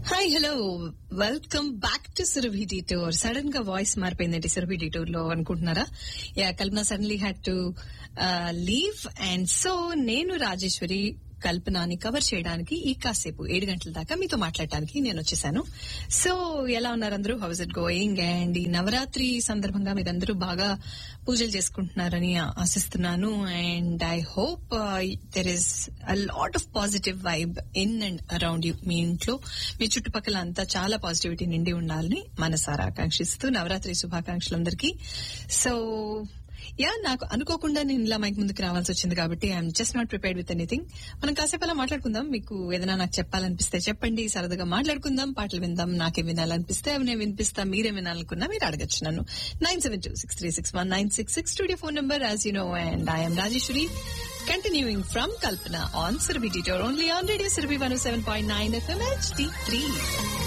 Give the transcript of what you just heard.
hi hello welcome back to Surabhi tour sudden గా voice మారిపోయిందండి Surabhi tour లో అనుకుంటున్నారా yeah Kalpana suddenly had to leave and so నేను Rajeshwari కల్పనాని cover చేయడానికి ఈ కాసేపు ఏడు గంటల దాకా మీతో మాట్లాడటానికి నేను వచ్చేసాను సో ఎలా ఉన్నారు అందరూ హౌస్ ఇట్ గోయింగ్ అండ్ ఈ నవరాత్రి సందర్భంగా మీరందరూ బాగా పూజలు చేసుకుంటున్నారని ఆశిస్తున్నాను and I hope there is a lot of positive vibe in and around you మీ ఇంట్లో మీ చుట్టుపక్కల అంతా చాలా పాజిటివిటీ నిండి ఉండాలని మనసారా ఆకాంక్షిస్తూ నవరాత్రి శుభాకాంక్షలు అందరికీ సో యా నాకు అనుకోకుండా నేను ఇలా మైక్ ముందుకు రావాల్సి వచ్చింది కాబట్టి I'm just not prepared with anything మనం కాసేపు అలా మాట్లాడుకుందాం మీకు ఏదైనా నాకు చెప్పాలనిపిస్తే చెప్పండి సరదాగా మాట్లాడుకుందాం పాటలు విందాం నాకే వినాలనిపిస్తే అవి నేను వినిపిస్తా మీరే వినాలనుకున్నా మీరు అడగచ్చు నన్ను nine seven two six three six one nine six six studio phone number as you know and I'm Rajeshwari continuing from Kalpana on Surabhi detour only on radio Surabhi one seven point nine FM H D three